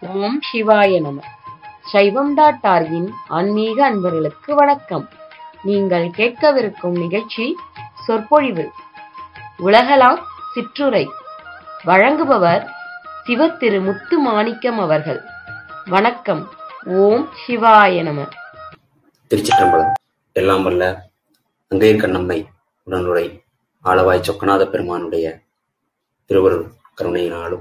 ஓம் சிவாய நம சைவம் டாட் ஆர்கின் ஆன்மீக அன்பர்களுக்கு வணக்கம் நீங்கள் கேட்கவிருக்கும் நிகழ்ச்சி சொற்பொழிவு உலகலாம் சிற்றுரை வழங்குபவர் சிவ திரு முத்து மாணிக்கம் அவர்கள் வணக்கம் ஓம் சிவாய நம திருச்சிற்றம்பலம் எல்லாம் வல்ல அங்கையர் கண்ணம்மை உடனுரை ஆளவாய் சொக்கநாத பெருமானுடைய திருவருள் கருணையினாலும்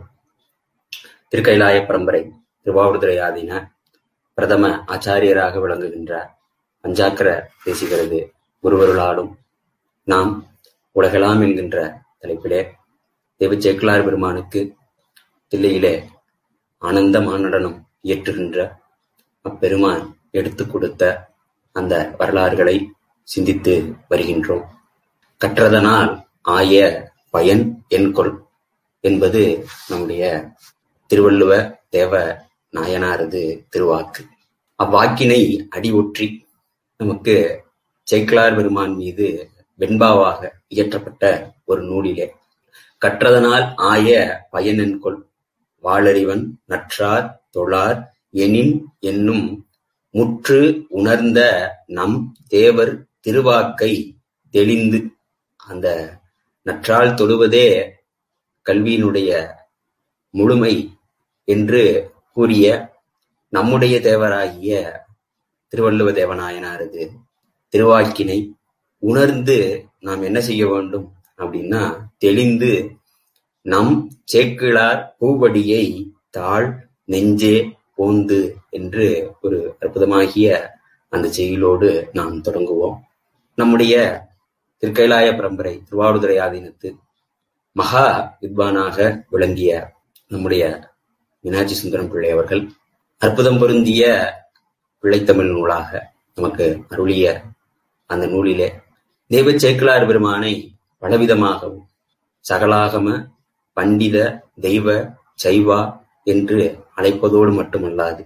திருக்கைலாய பரம்பரை திருவாவூர்துறை ஆதீன பிரதம ஆச்சாரியராக விளங்குகின்ற பஞ்சாக்கர தேசிகரது குருவருளாலும் நாம் உலகலாம் என்கின்ற தலைப்பிலே தேவ சேக்கிலார் பெருமானுக்கு தில்லையிலே ஆனந்த மானடனம் இயற்றுகின்ற அப்பெருமான் எடுத்துக் கொடுத்த அந்த வரலாறுகளை சிந்தித்து வருகின்றோம் கற்றதனால் ஆய பயன் என்கொள் என்பது நம்முடைய திருவள்ளுவ தேவ நாயனாரது திருவாக்கு அவ்வாக்கினை அடி ஒற்றி நமக்கு சேக்கிலார் பெருமான் மீது வெண்பாவாக இயற்றப்பட்ட ஒரு நூலிலே கற்றதனால் ஆய பயனென்கொள் வாளறிவன் நற்றார் தொழார் எனின் என்னும் முற்று உணர்ந்த நம் தேவர் திருவாக்கை தெளிந்து அந்த நற்றால் தொழுவதே கல்வியினுடைய முழுமை என்று கூறிய நம்முடைய தேவராகிய திருவள்ளுவ தேவநாயனாரது திருவாக்கினை உணர்ந்து நாம் என்ன செய்ய வேண்டும் அப்படின்னா தெளிந்து நம் சேக்கிழார் பூவடியை தாழ் நெஞ்சே போந்து என்று ஒரு அற்புதமாகிய அந்த செயலோடு நாம் தொடங்குவோம் நம்முடைய திருக்கைலாய பரம்பரை திருவாவூதுரை ஆதீனத்து மகா வித்வானாக விளங்கிய நம்முடைய மீனாட்சி சுந்தரம் பிள்ளை அவர்கள் அற்புதம் பொருந்திய பிள்ளைத்தமிழ் நூலாக நமக்கு அருளிய அந்த நூலிலே தெய்வ சேக்கிலார் பெருமானை பலவிதமாகவும் சகலாகம பண்டித தெய்வ சைவா என்று அழைப்பதோடு மட்டுமல்லாது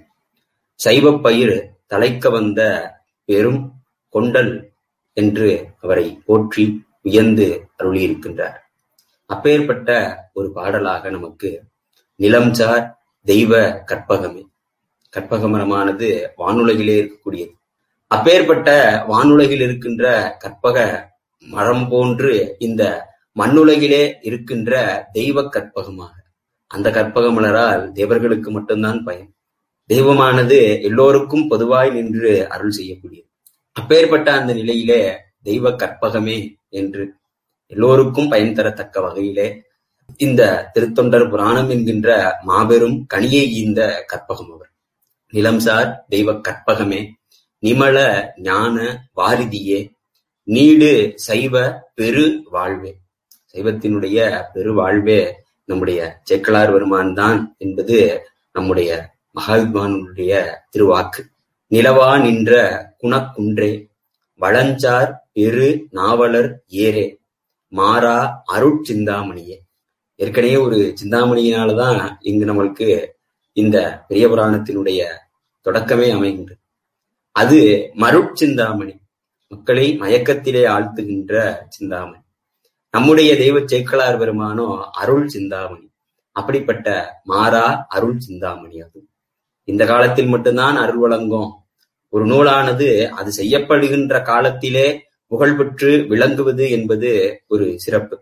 சைவப் பயிர் தலைக்க வந்த பெரும் கொண்டல் என்று அவரை போற்றி வியந்து அருளியிருக்கின்றார் அப்பேற்பட்ட ஒரு பாடலாக நமக்கு நிலம்சார் தெய்வ கற்பகமே கற்பகமரமானது வானுலகிலே இருக்கக்கூடியது அப்பேற்பட்ட வானுலகில் இருக்கின்ற கற்பக மரம் போன்று இந்த மண்ணுலகிலே இருக்கின்ற தெய்வ கற்பகமாக அந்த கற்பக மலரால் தேவர்களுக்கு மட்டும்தான் பயன் தெய்வமானது எல்லோருக்கும் பொதுவாய் நின்று அருள் செய்யக்கூடியது அப்பேற்பட்ட அந்த நிலையிலே தெய்வ கற்பகமே என்று எல்லோருக்கும் பயன் தரத்தக்க வகையிலே இந்த திருத்தொண்டர் புராணம் என்கின்ற மாபெரும் கனியை ஈந்த கற்பகம் அவர் நிலம்சார் தெய்வ கற்பகமே நிமல ஞான வாரிதியே நீடு சைவ பெரு வாழ்வே சைவத்தினுடைய பெரு வாழ்வே நம்முடைய சேக்கலார் வருமான் தான் என்பது நம்முடைய மகாவித்வானுடைய திருவாக்கு நிலவா நின்ற குணக்குன்றே வளஞ்சார் பெரு நாவலர் ஏரே மாறா அருட்சிந்தாமணியே ஏற்கனவே ஒரு சிந்தாமணியினாலதான் இங்கு நம்மளுக்கு இந்த பெரிய புராணத்தினுடைய தொடக்கமே அமைகின்றது அது மருட்சிந்தாமணி மக்களை மயக்கத்திலே ஆழ்த்துகின்ற சிந்தாமணி நம்முடைய தெய்வ சேக்கலார் பெருமானோ அருள் சிந்தாமணி அப்படிப்பட்ட மாறா அருள் சிந்தாமணி அது இந்த காலத்தில் மட்டும்தான் அருள் வழங்கும் ஒரு நூலானது அது செய்யப்படுகின்ற காலத்திலே புகழ்பெற்று விளங்குவது என்பது ஒரு சிறப்பு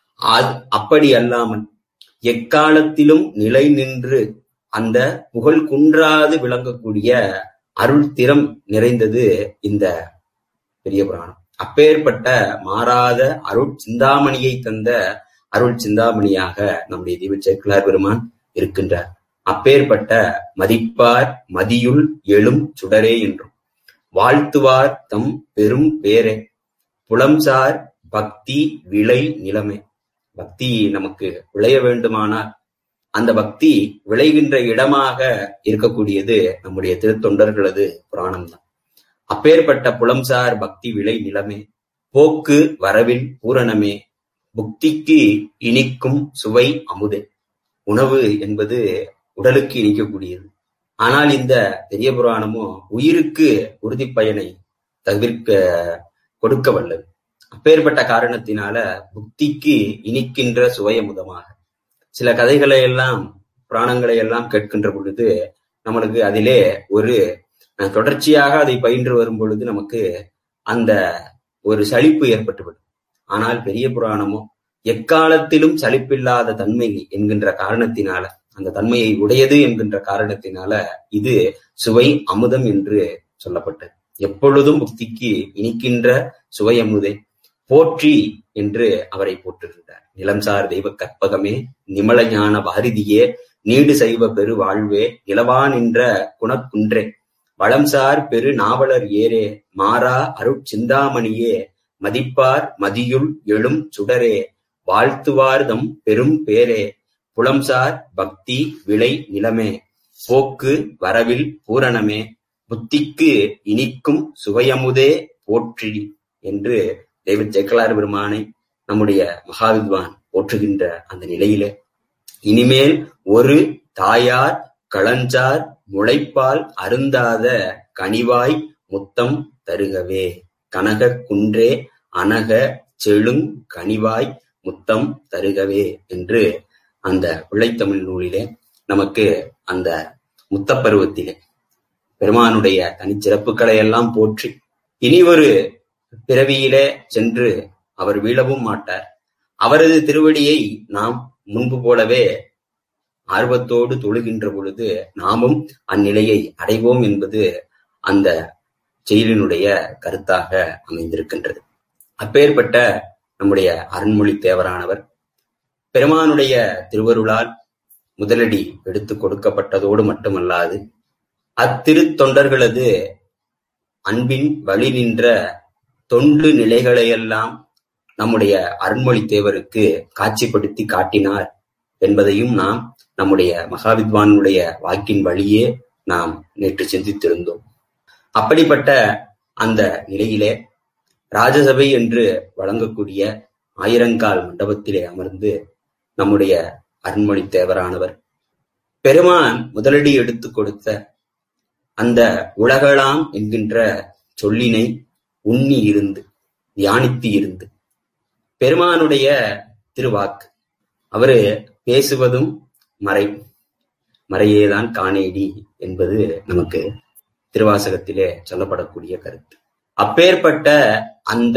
அப்படி அல்லாமல் எக்காலத்திலும் நிலை நின்று அந்த புகழ் குன்றாது விளங்கக்கூடிய அருள் திறம் நிறைந்தது இந்த பெரிய புராணம் அப்பேற்பட்ட மாறாத அருள் சிந்தாமணியை தந்த அருள் சிந்தாமணியாக நம்முடைய தீப சேக்கிலார் பெருமான் இருக்கின்றார் அப்பேற்பட்ட மதிப்பார் மதியுள் எழும் சுடரே என்றும் வாழ்த்துவார் தம் பெரும் பேரே புலம்சார் பக்தி விளை நிலைமை பக்தி நமக்கு விளைய வேண்டுமானால் அந்த பக்தி விளைகின்ற இடமாக இருக்கக்கூடியது நம்முடைய திருத்தொண்டர்களது புராணம் தான் அப்பேற்பட்ட புலம்சார் பக்தி விளை நிலமே போக்கு வரவில் பூரணமே புக்திக்கு இனிக்கும் சுவை அமுதே உணவு என்பது உடலுக்கு இனிக்கக்கூடியது ஆனால் இந்த பெரிய புராணமோ உயிருக்கு உறுதி பயனை தவிர்க்க கொடுக்க வல்லது அப்பேற்பட்ட காரணத்தினால புக்திக்கு இனிக்கின்ற சுவையமுதமாக சில கதைகளை எல்லாம் புராணங்களை எல்லாம் கேட்கின்ற பொழுது நம்மளுக்கு அதிலே ஒரு அஹ், தொடர்ச்சியாக அதை பயின்று வரும் பொழுது நமக்கு அந்த ஒரு சலிப்பு ஏற்பட்டுவிடும் ஆனால் பெரிய புராணமோ எக்காலத்திலும் சலிப்பில்லாத தன்மை என்கின்ற காரணத்தினால அந்த தன்மையை உடையது என்கின்ற காரணத்தினால இது சுவை அமுதம் என்று சொல்லப்பட்டது எப்பொழுதும் புத்திக்கு இனிக்கின்ற சுவை அமுதை போற்றி என்று அவரை போற்றுகின்றார் நிலம்சார் தெய்வ கற்பகமே நிமல ஞான பாரதியே நீடு செய்வ பெரு வாழ்வே நிலவா நின்ற குணக்குன்றே வளம்சார் பெரு நாவலர் ஏரே மாறா அருட்சிந்தாமணியே மதிப்பார் மதியுள் எழும் சுடரே வாழ்த்துவார் தம் பெரும் பேரே புலம்சார் பக்தி விளை நிலமே போக்கு வரவில் பூரணமே புத்திக்கு இனிக்கும் சுவையமுதே போற்றி என்று டேவிட் ஜெக்கலார் பெருமானை நம்முடைய மகாவித்வான் போற்றுகின்ற அந்த நிலையிலே இனிமேல் ஒரு தாயார் களஞ்சார் முளைப்பால் அருந்தாத கனிவாய் முத்தம் தருகவே கனக குன்றே அனக செழுங் கனிவாய் முத்தம் தருகவே என்று அந்த பிள்ளைத்தமிழ் நூலிலே நமக்கு அந்த முத்தப்பருவத்திலே பெருமானுடைய தனிச்சிறப்புகளை எல்லாம் போற்றி இனி ஒரு பிறவியிலே சென்று அவர் வீழவும் மாட்டார் அவரது திருவடியை நாம் முன்பு போலவே ஆர்வத்தோடு தொழுகின்ற பொழுது நாமும் அந்நிலையை அடைவோம் என்பது அந்த செயலினுடைய கருத்தாக அமைந்திருக்கின்றது அப்பேற்பட்ட நம்முடைய அருண்மொழி தேவரானவர் பெருமானுடைய திருவருளால் முதலடி எடுத்துக் கொடுக்கப்பட்டதோடு மட்டுமல்லாது அத்திருத்தொண்டர்களது அன்பின் வழி நின்ற தொண்டு நிலைகளையெல்லாம் நம்முடைய அருண்மொழி தேவருக்கு காட்சிப்படுத்தி காட்டினார் என்பதையும் நாம் நம்முடைய மகாவித்வானுடைய வாக்கின் வழியே நாம் நேற்று சிந்தித்திருந்தோம் அப்படிப்பட்ட அந்த நிலையிலே ராஜசபை என்று வழங்கக்கூடிய ஆயிரங்கால் மண்டபத்திலே அமர்ந்து நம்முடைய அருண்மொழி தேவரானவர் பெருமான் முதலடி எடுத்துக் கொடுத்த அந்த உலகளாம் என்கின்ற சொல்லினை உண்ணி இருந்து தியானித்து இருந்து பெருமானுடைய திருவாக்கு அவரு பேசுவதும் மறை மறையேதான் காணேடி என்பது நமக்கு திருவாசகத்திலே சொல்லப்படக்கூடிய கருத்து அப்பேற்பட்ட அந்த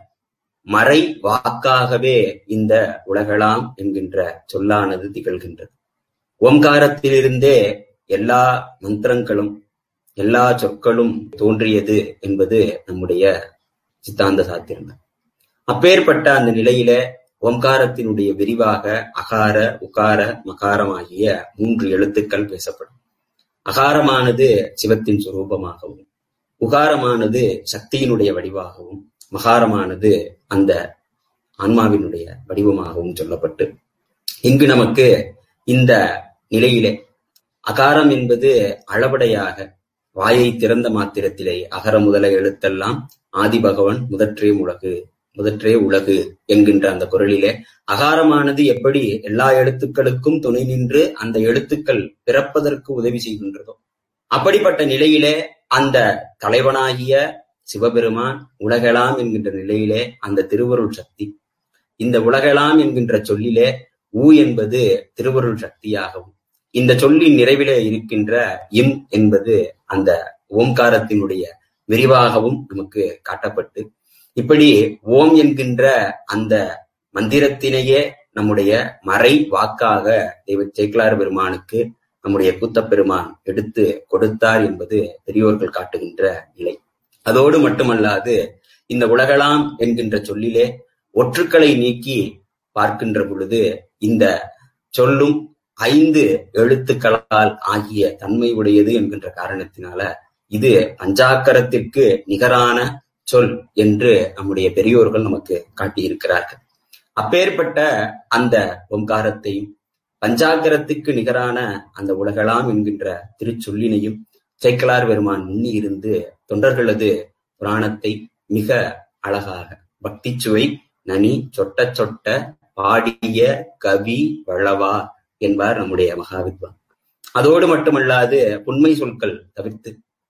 மறை வாக்காகவே இந்த உலகளாம் என்கின்ற சொல்லானது திகழ்கின்றது ஓம்காரத்திலிருந்தே எல்லா மந்திரங்களும் எல்லா சொற்களும் தோன்றியது என்பது நம்முடைய சித்தாந்த சாத்திரங்கள் அப்பேற்பட்ட அந்த நிலையில ஓம்காரத்தினுடைய விரிவாக அகார உகார மகாரம் ஆகிய மூன்று எழுத்துக்கள் பேசப்படும் அகாரமானது சிவத்தின் சுரூபமாகவும் உகாரமானது சக்தியினுடைய வடிவாகவும் மகாரமானது அந்த ஆன்மாவினுடைய வடிவமாகவும் சொல்லப்பட்டு இங்கு நமக்கு இந்த நிலையிலே அகாரம் என்பது அளபடையாக வாயை திறந்த மாத்திரத்திலே அகர முதல எழுத்தெல்லாம் ஆதிபகவன் முதற்றே உலகு முதற்றே உலகு என்கின்ற அந்த குரலிலே அகாரமானது எப்படி எல்லா எழுத்துக்களுக்கும் துணை நின்று அந்த எழுத்துக்கள் பிறப்பதற்கு உதவி செய்கின்றதோ அப்படிப்பட்ட நிலையிலே அந்த தலைவனாகிய சிவபெருமான் உலகெலாம் என்கின்ற நிலையிலே அந்த திருவருள் சக்தி இந்த உலகெலாம் என்கின்ற சொல்லிலே ஊ என்பது திருவருள் சக்தியாகவும் இந்த சொல்லின் நிறைவிலே இருக்கின்ற இம் என்பது அந்த ஓம்காரத்தினுடைய விரிவாகவும் நமக்கு காட்டப்பட்டு இப்படி ஓம் என்கின்ற அந்த மந்திரத்தினையே நம்முடைய மறை வாக்காக தெய்வ சேக்கலார் பெருமானுக்கு நம்முடைய கூத்தப் பெருமான் எடுத்து கொடுத்தார் என்பது பெரியோர்கள் காட்டுகின்ற நிலை அதோடு மட்டுமல்லாது இந்த உலகலாம் என்கின்ற சொல்லிலே ஒற்றுக்களை நீக்கி பார்க்கின்ற பொழுது இந்த சொல்லும் ஐந்து எழுத்துக்களால் ஆகிய தன்மை உடையது என்கின்ற காரணத்தினால இது பஞ்சாக்கரத்திற்கு நிகரான சொல் என்று நம்முடைய பெரியோர்கள் நமக்கு காட்டியிருக்கிறார்கள் அப்பேற்பட்ட அந்த ஓங்காரத்தையும் பஞ்சாக்கரத்துக்கு நிகரான அந்த உலகலாம் என்கின்ற திருச்சொல்லினையும் சேக்கலார் பெருமான் முன்னி இருந்து தொண்டர்களது புராணத்தை மிக அழகாக பக்தி சுவை நனி சொட்ட சொட்ட பாடிய கவி வளவா என்பார் நம்முடைய மகாவித்வான் அதோடு மட்டுமல்லாது புண்மை சொற்கள் தவிர்த்து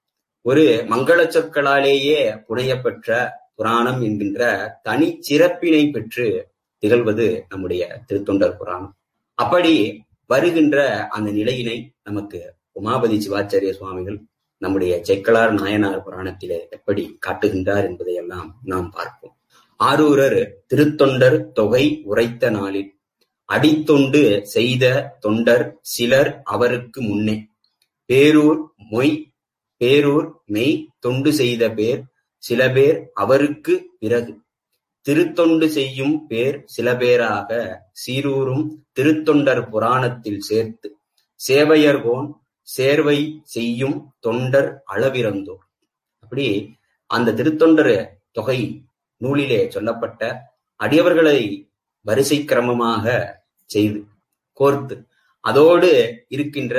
ஒரு மங்கள சொற்களாலேயே புனையப்பெற்ற புராணம் என்கின்ற தனி சிறப்பினை பெற்று திகழ்வது நம்முடைய திருத்தொண்டர் புராணம் அப்படி வருகின்ற அந்த நிலையினை நமக்கு உமாபதி சிவாச்சாரிய சுவாமிகள் நம்முடைய செக்கலார் நாயனார் புராணத்திலே எப்படி காட்டுகின்றார் என்பதையெல்லாம் நாம் பார்ப்போம் ஆரூரர் திருத்தொண்டர் தொகை உரைத்த நாளில் அடித்தொண்டு செய்த தொண்டர் சிலர் அவருக்கு முன்னே பேரூர் மொய் பேரூர் மெய் தொண்டு செய்த பேர் சில பேர் அவருக்கு பிறகு திருத்தொண்டு செய்யும் பேர் சில பேராக சீரூரும் திருத்தொண்டர் புராணத்தில் சேர்த்து சேவையர்கோன் சேர்வை செய்யும் தொண்டர் அளவிறந்தோர் அப்படி அந்த திருத்தொண்டர் தொகை நூலிலே சொல்லப்பட்ட அடியவர்களை வரிசை கிரமமாக செய்து கோர்த்து அதோடு இருக்கின்ற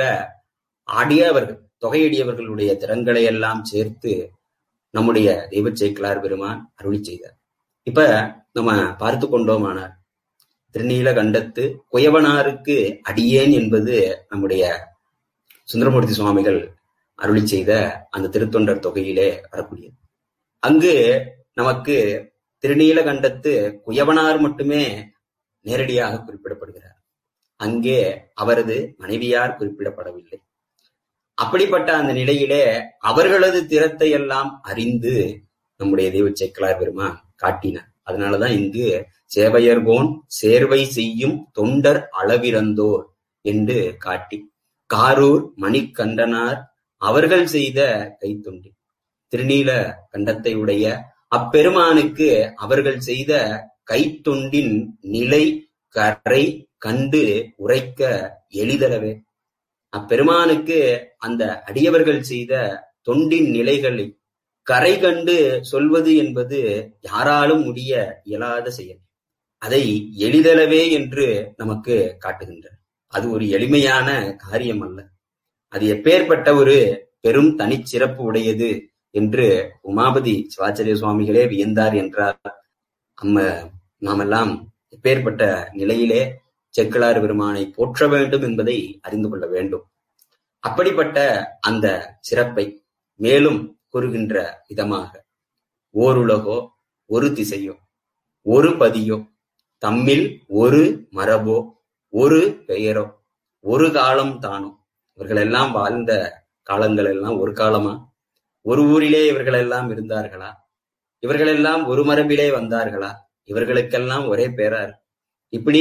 அடியவர்கள் தொகையடியவர்களுடைய திறன்களை எல்லாம் சேர்த்து நம்முடைய தெய்வ சேக்கலார் பெருமான் அருளி செய்தார் இப்ப நம்ம பார்த்து கொண்டோமானார் திருநீல கண்டத்து குயவனாருக்கு அடியேன் என்பது நம்முடைய சுந்தரமூர்த்தி சுவாமிகள் அருளி செய்த அந்த திருத்தொண்டர் தொகையிலே வரக்கூடியது அங்கு நமக்கு திருநீல கண்டத்து குயவனார் மட்டுமே நேரடியாக குறிப்பிடப்படுகிறார் அங்கே அவரது மனைவியார் குறிப்பிடப்படவில்லை அப்படிப்பட்ட அந்த நிலையிலே அவர்களது திறத்தை எல்லாம் அறிந்து நம்முடைய தெய்வ சேக்கலார் பெருமான் காட்டினார் அதனாலதான் இங்கு சேவையர்கோன் சேர்வை செய்யும் தொண்டர் அளவிறந்தோர் என்று காட்டி காரூர் மணிக்கண்டனார் அவர்கள் செய்த கைத்தொண்டி திருநீல கண்டத்தை உடைய அப்பெருமானுக்கு அவர்கள் செய்த கைத்தொண்டின் நிலை கரை கண்டு உரைக்க எளிதளவே அப்பெருமானுக்கு அந்த அடியவர்கள் செய்த தொண்டின் நிலைகளை கரை கண்டு சொல்வது என்பது யாராலும் முடிய இயலாத செயல் அதை எளிதளவே என்று நமக்கு காட்டுகின்றன அது ஒரு எளிமையான காரியம் அல்ல அது எப்பேற்பட்ட ஒரு பெரும் தனிச்சிறப்பு உடையது என்று உமாபதி சிவாச்சாரிய சுவாமிகளே வியந்தார் என்றார் நம்ம நாமெல்லாம் எப்பேற்பட்ட நிலையிலே செக்கிலார் பெருமானை போற்ற வேண்டும் என்பதை அறிந்து கொள்ள வேண்டும் அப்படிப்பட்ட அந்த சிறப்பை மேலும் கூறுகின்ற விதமாக ஓருலகோ ஒரு திசையோ ஒரு பதியோ தம்மில் ஒரு மரபோ ஒரு பெயரோ ஒரு காலம் தானோ இவர்களெல்லாம் வாழ்ந்த காலங்கள் எல்லாம் ஒரு காலமா ஒரு ஊரிலே இவர்கள் எல்லாம் இருந்தார்களா இவர்களெல்லாம் ஒரு மரபிலே வந்தார்களா இவர்களுக்கெல்லாம் ஒரே பேரார் இப்படி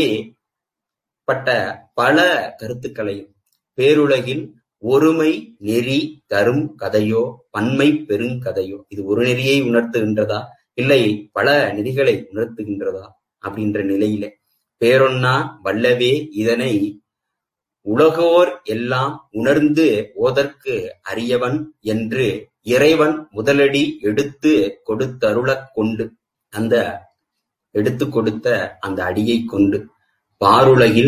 பட்ட பல கருத்துக்களையும் பேருலகில் ஒருமை நெறி தரும் கதையோ பன்மை பெருங்கதையோ இது ஒரு நெறியை உணர்த்துகின்றதா இல்லை பல நெறிகளை உணர்த்துகின்றதா அப்படின்ற நிலையிலே பேரொன்னா வல்லவே இதனை உலகோர் எல்லாம் உணர்ந்து ஓதற்கு அறியவன் என்று இறைவன் முதலடி எடுத்து கொடுத்தருளக் கொண்டு அந்த எடுத்து கொடுத்த அந்த அடியை கொண்டு பாருலகில்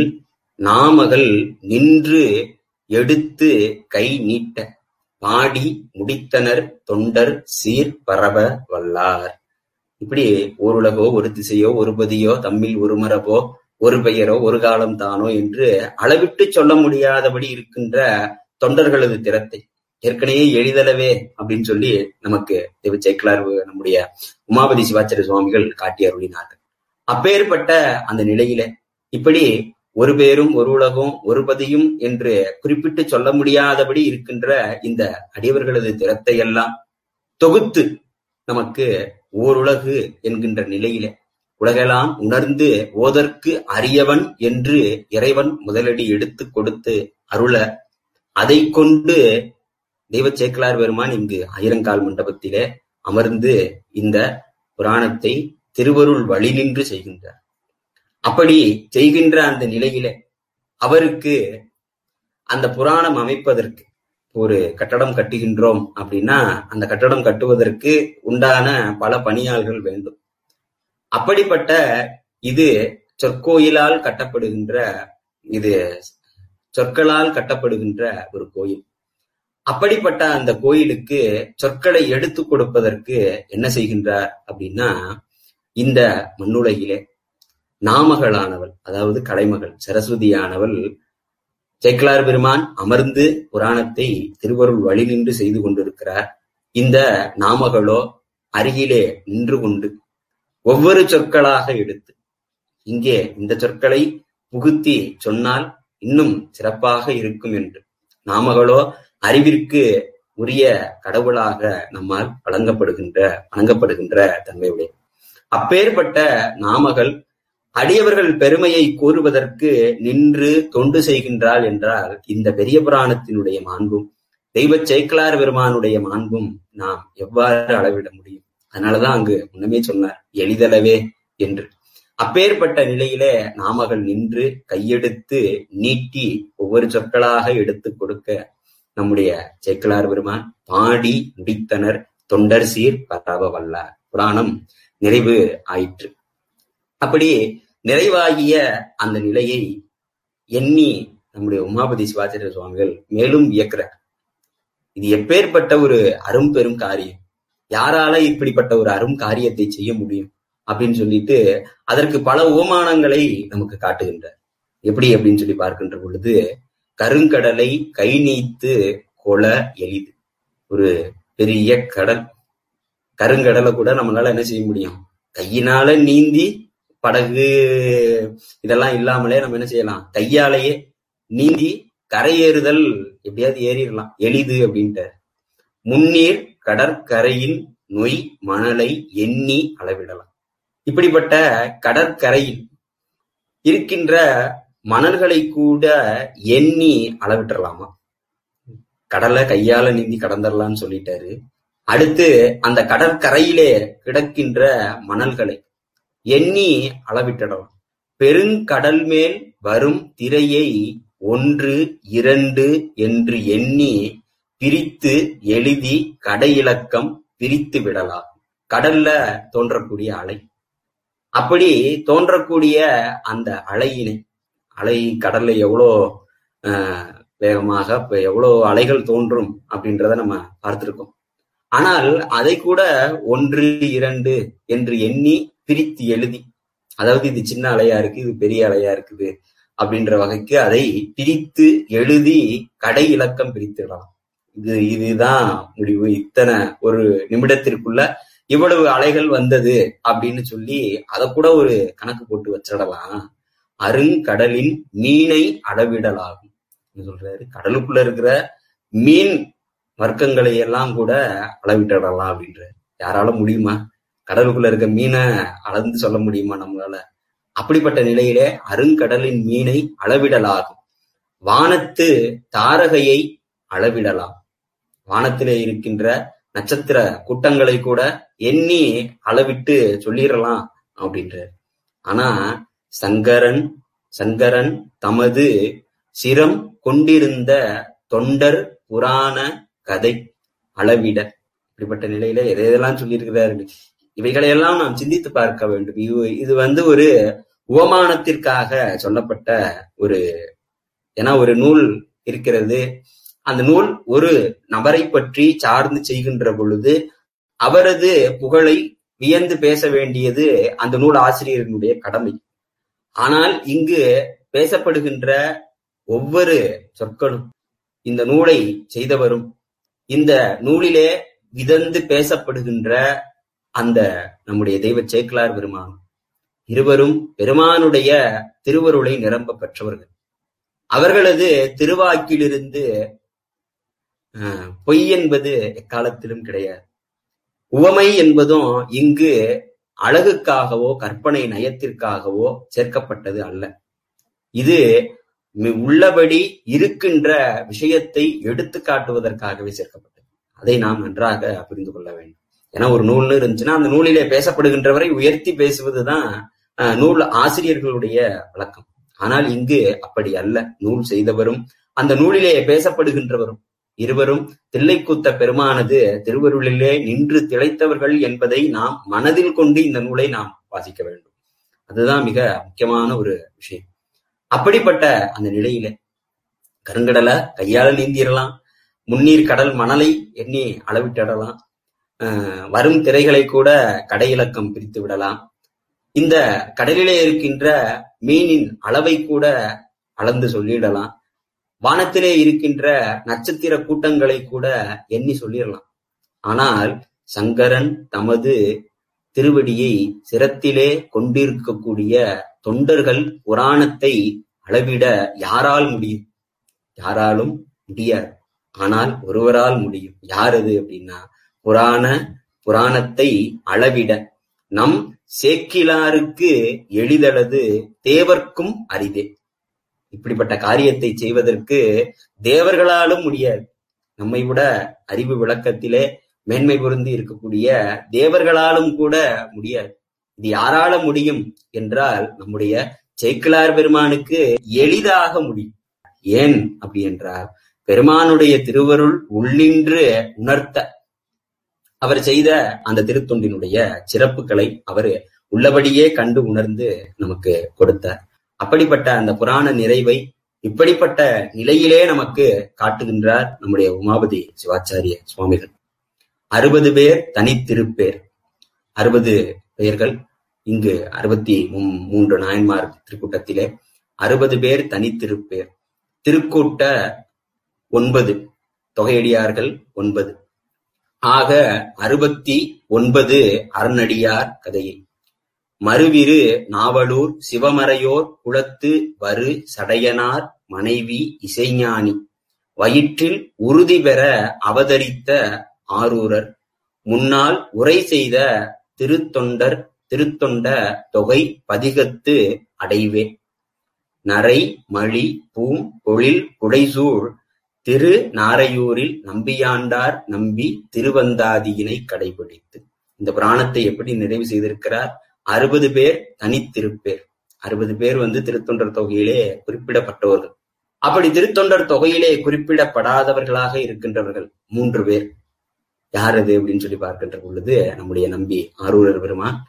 நாமகள் நின்று எடுத்து கை நீட்ட பாடி முடித்தனர் தொண்டர் சீர் பரவ வல்லார் இப்படி ஓருலகோ ஒரு திசையோ ஒரு பதியோ தம்மில் ஒரு மரபோ ஒரு பெயரோ ஒரு காலம் தானோ என்று அளவிட்டு சொல்ல முடியாதபடி இருக்கின்ற தொண்டர்களது திறத்தை ஏற்கனவே எளிதளவே அப்படின்னு சொல்லி நமக்கு தேவ சேக்கலார் நம்முடைய உமாபதி சிவாச்சாரிய சுவாமிகள் காட்டி அருளினார்கள் அப்பேற்பட்ட அந்த நிலையில இப்படி ஒரு பேரும் ஒரு உலகம் ஒரு பதியும் என்று குறிப்பிட்டு சொல்ல முடியாதபடி இருக்கின்ற இந்த அடியவர்களது திறத்தை எல்லாம் தொகுத்து நமக்கு ஓருலகு என்கின்ற நிலையிலே உலகெல்லாம் உணர்ந்து ஓதற்கு அரியவன் என்று இறைவன் முதலடி எடுத்து கொடுத்து அருள அதை கொண்டு தெய்வ சேக்கலார் பெருமான் இங்கு ஆயிரங்கால் மண்டபத்திலே அமர்ந்து இந்த புராணத்தை திருவருள் வழி நின்று செய்கின்றார் அப்படி செய்கின்ற அந்த நிலையிலே அவருக்கு அந்த புராணம் அமைப்பதற்கு ஒரு கட்டடம் கட்டுகின்றோம் அப்படின்னா அந்த கட்டடம் கட்டுவதற்கு உண்டான பல பணியாள்கள் வேண்டும் அப்படிப்பட்ட இது சொற்கோயிலால் கட்டப்படுகின்ற இது சொற்களால் கட்டப்படுகின்ற ஒரு கோயில் அப்படிப்பட்ட அந்த கோயிலுக்கு சொற்களை எடுத்து கொடுப்பதற்கு என்ன செய்கின்றார் அப்படின்னா இந்த மண்ணுலகிலே நாமகளானவள் அதாவது கலைமகள் சரஸ்வதியானவள் சேக்கலார் பெருமான் அமர்ந்து புராணத்தை திருவருள் வழி நின்று செய்து கொண்டிருக்கிறார் இந்த நாமகளோ அருகிலே நின்று கொண்டு ஒவ்வொரு சொற்களாக எடுத்து இங்கே இந்த சொற்களை புகுத்தி சொன்னால் இன்னும் சிறப்பாக இருக்கும் என்று நாமகளோ அறிவிற்கு உரிய கடவுளாக நம்மால் வழங்கப்படுகின்ற வணங்கப்படுகின்ற தன்மையுடைய அப்பேற்பட்ட நாமகள் அடியவர்கள் பெருமையை கூறுவதற்கு நின்று தொண்டு செய்கின்றாள் என்றால் இந்த பெரிய புராணத்தினுடைய மாண்பும் தெய்வ சேக்கலார் பெருமானுடைய மாண்பும் நாம் எவ்வாறு அளவிட முடியும் அதனாலதான் அங்கு முன்னமே சொன்னார் எளிதளவே என்று அப்பேற்பட்ட நிலையிலே நாமகள் நின்று கையெடுத்து நீட்டி ஒவ்வொரு சொற்களாக எடுத்து கொடுக்க நம்முடைய சேக்கலார் பெருமான் பாடி முடித்தனர் தொண்டர் சீர் பரவ வல்லார் புராணம் நிறைவு ஆயிற்று அப்படி நிறைவாகிய அந்த நிலையை எண்ணி நம்முடைய உமாபதி சிவாச்சாரிய சுவாமிகள் மேலும் வியக்கிறார் இது எப்பேற்பட்ட ஒரு அரும் பெரும் காரியம் யாரால இப்படிப்பட்ட ஒரு அரும் காரியத்தை செய்ய முடியும் அப்படின்னு சொல்லிட்டு அதற்கு பல ஓமானங்களை நமக்கு காட்டுகின்றார் எப்படி அப்படின்னு சொல்லி பார்க்கின்ற பொழுது கருங்கடலை கை நீத்து கொல எளிது ஒரு பெரிய கடல் கருங்கடலை கூட நம்மளால என்ன செய்ய முடியும் கையினால நீந்தி படகு இதெல்லாம் இல்லாமலே நம்ம என்ன செய்யலாம் கையாலேயே நீந்தி கரையேறுதல் எப்படியாவது ஏறிடலாம் எளிது அப்படின்ட்டு முன்னீர் கடற்கரையின் நொய் மணலை எண்ணி அளவிடலாம் இப்படிப்பட்ட கடற்கரையில் இருக்கின்ற மணல்களை கூட எண்ணி அளவிட்டுறலாமா கடலை கையால நீந்தி கடந்துடலாம்னு சொல்லிட்டாரு அடுத்து அந்த கடற்கரையிலே கிடக்கின்ற மணல்களை எண்ணி அளவிட்டிடலாம் பெருங்கடல் மேல் வரும் திரையை ஒன்று இரண்டு என்று எண்ணி பிரித்து எழுதி கடையிலக்கம் பிரித்து விடலாம் கடல்ல தோன்றக்கூடிய அலை அப்படி தோன்றக்கூடிய அந்த அலையினை அலை கடல்ல எவ்வளோ ஆஹ் வேகமாக இப்ப எவ்வளவு அலைகள் தோன்றும் அப்படின்றத நம்ம பார்த்திருக்கோம் ஆனால் அதை கூட ஒன்று இரண்டு என்று எண்ணி பிரித்து எழுதி அதாவது இது சின்ன அலையா இருக்கு இது பெரிய அலையா இருக்குது அப்படின்ற வகைக்கு அதை பிரித்து எழுதி கடை இலக்கம் பிரித்திடலாம் இது இதுதான் முடிவு இத்தனை ஒரு நிமிடத்திற்குள்ள இவ்வளவு அலைகள் வந்தது அப்படின்னு சொல்லி அதை கூட ஒரு கணக்கு போட்டு வச்சிடலாம் அருங்கடலின் மீனை அளவிடலாகும் சொல்றாரு கடலுக்குள்ள இருக்கிற மீன் வர்க்கங்களை எல்லாம் கூட அளவிட்டுடலாம் அப்படின்ற யாரால முடியுமா கடலுக்குள்ள இருக்க மீனை அளந்து சொல்ல முடியுமா நம்மளால அப்படிப்பட்ட நிலையிலே அருங்கடலின் மீனை அளவிடலாகும் வானத்து தாரகையை அளவிடலாம் வானத்திலே இருக்கின்ற நட்சத்திர கூட்டங்களை கூட எண்ணி அளவிட்டு சொல்லிடலாம் அப்படின்றார் ஆனா சங்கரன் சங்கரன் தமது சிரம் கொண்டிருந்த தொண்டர் புராண கதை அளவிட இப்படிப்பட்ட நிலையில எதை எதெல்லாம் சொல்லியிருக்கிறாரு இவைகளையெல்லாம் நாம் சிந்தித்து பார்க்க வேண்டும் இது இது வந்து ஒரு உவமானத்திற்காக சொல்லப்பட்ட ஒரு ஏன்னா ஒரு நூல் இருக்கிறது அந்த நூல் ஒரு நபரை பற்றி சார்ந்து செய்கின்ற பொழுது அவரது புகழை வியந்து பேச வேண்டியது அந்த நூல் ஆசிரியர்களுடைய கடமை ஆனால் இங்கு பேசப்படுகின்ற ஒவ்வொரு சொற்களும் இந்த நூலை செய்தவரும் இந்த நூலிலே விதந்து பேசப்படுகின்ற அந்த நம்முடைய தெய்வ சேக்கலார் பெருமான் இருவரும் பெருமானுடைய திருவருளை நிரம்ப பெற்றவர்கள் அவர்களது திருவாக்கிலிருந்து பொய் என்பது எக்காலத்திலும் கிடையாது உவமை என்பதும் இங்கு அழகுக்காகவோ கற்பனை நயத்திற்காகவோ சேர்க்கப்பட்டது அல்ல இது உள்ளபடி இருக்கின்ற விஷயத்தை எடுத்து காட்டுவதற்காகவே சேர்க்கப்பட்டது அதை நாம் நன்றாக புரிந்து கொள்ள வேண்டும் ஏன்னா ஒரு நூல்னு இருந்துச்சுன்னா அந்த நூலிலே பேசப்படுகின்றவரை உயர்த்தி பேசுவதுதான் நூல் ஆசிரியர்களுடைய வழக்கம் ஆனால் இங்கு அப்படி அல்ல நூல் செய்தவரும் அந்த நூலிலே பேசப்படுகின்றவரும் இருவரும் தில்லைக்கூத்த பெருமானது திருவருளிலே நின்று திளைத்தவர்கள் என்பதை நாம் மனதில் கொண்டு இந்த நூலை நாம் வாசிக்க வேண்டும் அதுதான் மிக முக்கியமான ஒரு விஷயம் அப்படிப்பட்ட அந்த நிலையில கருங்கடலை கையால நீந்திரலாம் முன்னீர் கடல் மணலை எண்ணி அளவிட்டிடலாம் வரும் திரைகளை கூட கடையிலக்கம் பிரித்து விடலாம் இந்த கடலிலே இருக்கின்ற மீனின் அளவை கூட அளந்து சொல்லிடலாம் வானத்திலே இருக்கின்ற நட்சத்திர கூட்டங்களை கூட எண்ணி சொல்லிடலாம் ஆனால் சங்கரன் தமது திருவடியை சிரத்திலே கொண்டிருக்கக்கூடிய தொண்டர்கள் புராணத்தை அளவிட யாரால் முடியும் யாராலும் முடியாது ஆனால் ஒருவரால் முடியும் யார் அது அப்படின்னா புராண புராணத்தை அளவிட நம் சேக்கிலாருக்கு எளிதளது தேவர்க்கும் அரிதே இப்படிப்பட்ட காரியத்தை செய்வதற்கு தேவர்களாலும் முடியாது நம்மை விட அறிவு விளக்கத்திலே மேன்மை பொருந்தி இருக்கக்கூடிய தேவர்களாலும் கூட முடியாது இது யாரால முடியும் என்றால் நம்முடைய சேக்கிலார் பெருமானுக்கு எளிதாக முடியும் ஏன் அப்படி என்றால் பெருமானுடைய திருவருள் உள்ளின்று உணர்த்த அவர் செய்த அந்த திருத்தொண்டினுடைய சிறப்புகளை அவர் உள்ளபடியே கண்டு உணர்ந்து நமக்கு கொடுத்தார் அப்படிப்பட்ட அந்த புராண நிறைவை இப்படிப்பட்ட நிலையிலே நமக்கு காட்டுகின்றார் நம்முடைய உமாபதி சிவாச்சாரிய சுவாமிகள் அறுபது பேர் தனித்திருப்பேர் அறுபது பெயர்கள் இங்கு அறுபத்தி மூன்று நாயன்மார் திருக்கூட்டத்திலே அறுபது பேர் தனித்திருப்பேர் திருக்கூட்ட ஒன்பது தொகையடியார்கள் ஒன்பது ஆக அறுபத்தி ஒன்பது அறநடியார் கதையை மறுவிரு நாவலூர் சிவமறையோர் குளத்து வரு சடையனார் மனைவி இசைஞானி வயிற்றில் உறுதி பெற அவதரித்த ஆரூரர் முன்னால் உரை செய்த திருத்தொண்டர் திருத்தொண்ட தொகை பதிகத்து அடைவே நரை மழி பூம் பொழில் புடைசூழ் திரு நாரையூரில் நம்பியாண்டார் நம்பி திருவந்தாதியினை கடைபிடித்து இந்த புராணத்தை எப்படி நிறைவு செய்திருக்கிறார் அறுபது பேர் தனித்திருப்பேர் அறுபது பேர் வந்து திருத்தொண்டர் தொகையிலே குறிப்பிடப்பட்டவர்கள் அப்படி திருத்தொண்டர் தொகையிலே குறிப்பிடப்படாதவர்களாக இருக்கின்றவர்கள் மூன்று பேர் யார் அது அப்படின்னு சொல்லி பார்க்கின்ற பொழுது நம்முடைய நம்பி ஆரூரர் பெருமான்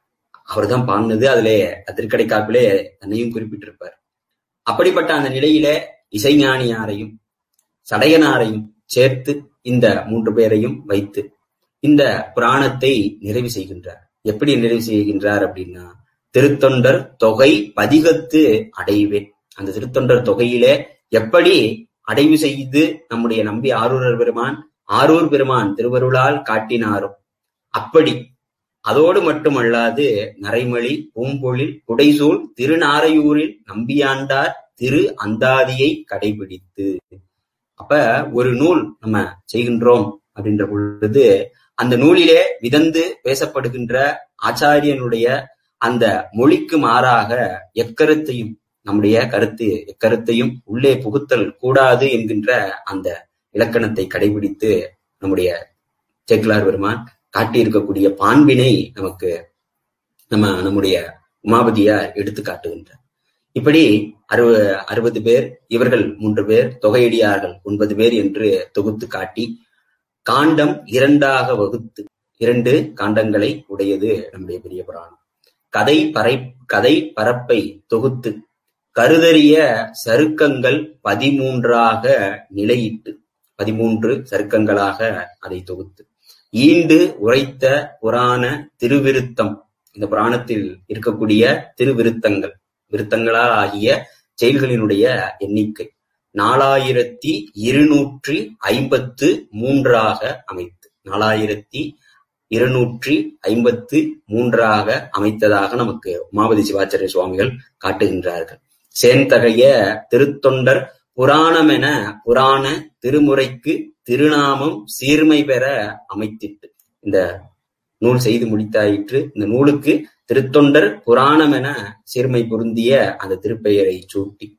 அவர் தான் பாடினது அதிலே திருக்கடை காப்பிலே தன்னையும் குறிப்பிட்டிருப்பார் அப்படிப்பட்ட அந்த நிலையில இசைஞானியாரையும் சடையனாரையும் சேர்த்து இந்த மூன்று பேரையும் வைத்து இந்த புராணத்தை நிறைவு செய்கின்றார் எப்படி நிறைவு செய்கின்றார் அப்படின்னா திருத்தொண்டர் தொகை பதிகத்து அடைவேன் அந்த திருத்தொண்டர் தொகையிலே எப்படி அடைவு செய்து நம்முடைய நம்பி ஆரூரர் பெருமான் ஆரூர் பெருமான் திருவருளால் காட்டினாரோ அப்படி அதோடு மட்டுமல்லாது நரைமொழி பூம்பொழில் குடைசூழ் திருநாரையூரில் நம்பியாண்டார் திரு அந்தாதியை கடைபிடித்து அப்ப ஒரு நூல் நம்ம செய்கின்றோம் அப்படின்ற பொழுது அந்த நூலிலே விதந்து பேசப்படுகின்ற ஆச்சாரியனுடைய அந்த மொழிக்கு மாறாக எக்கருத்தையும் நம்முடைய கருத்து எக்கருத்தையும் உள்ளே புகுத்தல் கூடாது என்கின்ற அந்த இலக்கணத்தை கடைபிடித்து நம்முடைய சேக்கிலார் பெருமான் காட்டியிருக்கக்கூடிய பான்பினை நமக்கு நம்ம நம்முடைய உமாபதியார் எடுத்து காட்டுகின்றார் இப்படி அறுப அறுபது பேர் இவர்கள் மூன்று பேர் தொகையடியார்கள் ஒன்பது பேர் என்று தொகுத்து காட்டி காண்டம் இரண்டாக வகுத்து இரண்டு காண்டங்களை உடையது நம்முடைய பெரிய புராணம் கதை பறை கதை பரப்பை தொகுத்து கருதறிய சருக்கங்கள் பதிமூன்றாக நிலையிட்டு பதிமூன்று சருக்கங்களாக அதை தொகுத்து ஈண்டு உரைத்த புராண திருவிருத்தம் இந்த புராணத்தில் இருக்கக்கூடிய திருவிருத்தங்கள் விருத்தங்களால் ஆகிய செயல்களினுடைய எண்ணிக்கை நாலாயிரத்தி இருநூற்றி ஐம்பத்து மூன்றாக அமைத்து நாலாயிரத்தி இருநூற்றி ஐம்பத்து மூன்றாக அமைத்ததாக நமக்கு உமாபதி சிவாச்சாரிய சுவாமிகள் காட்டுகின்றார்கள் சேந்தகைய திருத்தொண்டர் புராணமென புராண திருமுறைக்கு திருநாமம் சீர்மை பெற அமைத்திட்டு இந்த நூல் செய்து முடித்தாயிற்று இந்த நூலுக்கு திருத்தொண்டர் புராணம் என சீர்மை பொருந்திய அந்த திருப்பெயரை சூட்டி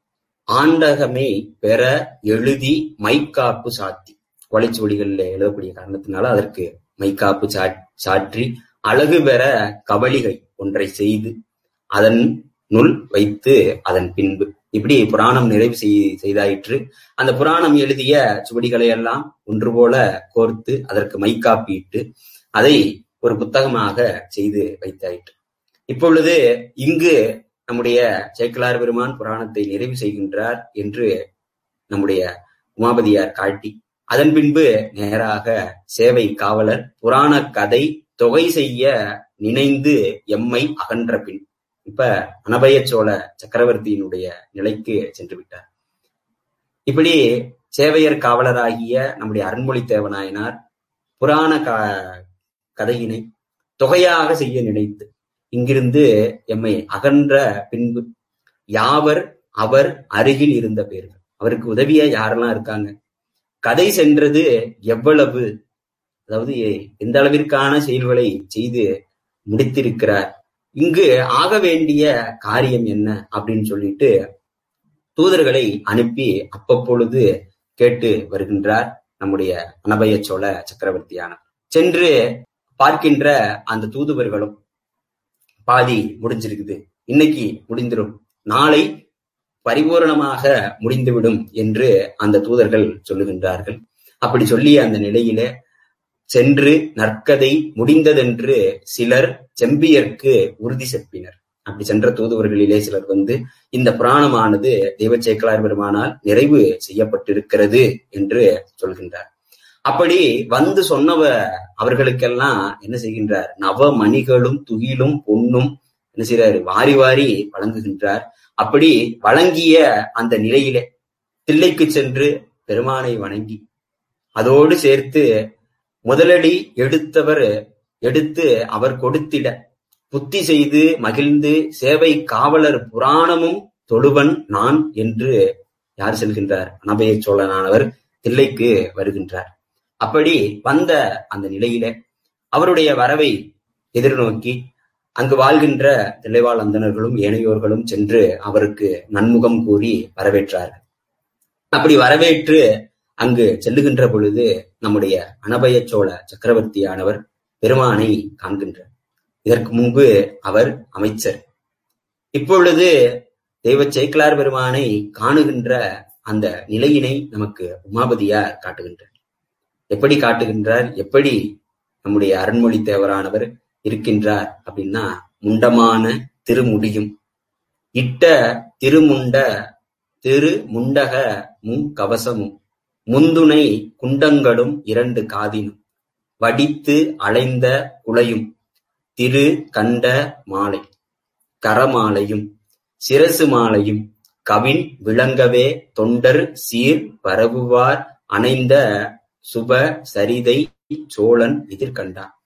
ஆண்டகமே பெற எழுதி மைக்காப்பு சாத்தி வழிச்சுவடிகளில் எழுதக்கூடிய காரணத்தினால அதற்கு மைக்காப்பு சாற்றி அழகு பெற கபலிகை ஒன்றை செய்து அதன் நுள் வைத்து அதன் பின்பு இப்படி புராணம் நிறைவு செய்தாயிற்று அந்த புராணம் எழுதிய சுவடிகளை எல்லாம் ஒன்று போல கோர்த்து அதற்கு மைக்காப்பிட்டு அதை ஒரு புத்தகமாக செய்து வைத்தாயிற்று இப்பொழுது இங்கு நம்முடைய சேக்கலார் பெருமான் புராணத்தை நிறைவு செய்கின்றார் என்று நம்முடைய உமாபதியார் காட்டி அதன் பின்பு நேராக சேவை காவலர் புராண கதை தொகை செய்ய நினைந்து எம்மை அகன்ற பின் இப்ப அனபய சோழ சக்கரவர்த்தியினுடைய நிலைக்கு சென்று விட்டார் இப்படி சேவையர் காவலராகிய நம்முடைய அருண்மொழி தேவநாயனார் புராண கதையினை தொகையாக செய்ய நினைத்து இங்கிருந்து எம்மை அகன்ற பின்பு யாவர் அவர் அருகில் இருந்த பேர்கள் அவருக்கு உதவியா யாரெல்லாம் இருக்காங்க கதை சென்றது எவ்வளவு அதாவது எந்த அளவிற்கான செயல்களை செய்து முடித்திருக்கிறார் இங்கு ஆக வேண்டிய காரியம் என்ன அப்படின்னு சொல்லிட்டு தூதர்களை அனுப்பி அப்பப்பொழுது கேட்டு வருகின்றார் நம்முடைய அனபய சோழ சக்கரவர்த்தியான சென்று பார்க்கின்ற அந்த தூதுவர்களும் பாதி முடிஞ்சிருக்குது இன்னைக்கு முடிந்துடும் நாளை பரிபூரணமாக முடிந்துவிடும் என்று அந்த தூதர்கள் சொல்லுகின்றார்கள் அப்படி சொல்லிய அந்த நிலையில சென்று நற்கதை முடிந்ததென்று சிலர் செம்பியர்க்கு உறுதி செப்பினர் அப்படி சென்ற தூதுவர்களிலே சிலர் வந்து இந்த புராணமானது தெய்வச்சேக்கலார் பெருமானால் நிறைவு செய்யப்பட்டிருக்கிறது என்று சொல்கின்றார் அப்படி வந்து சொன்னவ அவர்களுக்கெல்லாம் என்ன செய்கின்றார் நவ மணிகளும் துகிலும் பொன்னும் என்ன செய்யறாரு வாரி வாரி வழங்குகின்றார் அப்படி வழங்கிய அந்த நிலையிலே தில்லைக்கு சென்று பெருமானை வணங்கி அதோடு சேர்த்து முதலடி எடுத்தவர் எடுத்து அவர் கொடுத்திட புத்தி செய்து மகிழ்ந்து சேவை காவலர் புராணமும் தொழுவன் நான் என்று யார் செல்கின்றார் அனபய சோழனானவர் தில்லைக்கு வருகின்றார் அப்படி வந்த அந்த நிலையில அவருடைய வரவை எதிர்நோக்கி அங்கு வாழ்கின்ற தில்லைவாழ் அந்தணர்களும் ஏனையோர்களும் சென்று அவருக்கு நன்முகம் கூறி வரவேற்றார்கள் அப்படி வரவேற்று அங்கு செல்லுகின்ற பொழுது நம்முடைய அனபய சோழ சக்கரவர்த்தியானவர் பெருமானை காண்கின்றார் இதற்கு முன்பு அவர் அமைச்சர் இப்பொழுது தெய்வ சேக்கலார் பெருமானை காணுகின்ற அந்த நிலையினை நமக்கு உமாபதியார் காட்டுகின்றார் எப்படி காட்டுகின்றார் எப்படி நம்முடைய அருண்மொழி தேவரானவர் இருக்கின்றார் அப்படின்னா முண்டமான திருமுடியும் இட்ட திருமுண்ட திரு முண்டக முங்கவசமும் முந்துணை குண்டங்களும் இரண்டு காதினும் வடித்து அலைந்த குலையும் திரு கண்ட மாலை கரமாலையும் சிரசு மாலையும் கவின் விளங்கவே தொண்டர் சீர் பரவுவார் அணைந்த சுப சரிதை சோழன் எதிர்கண்டார்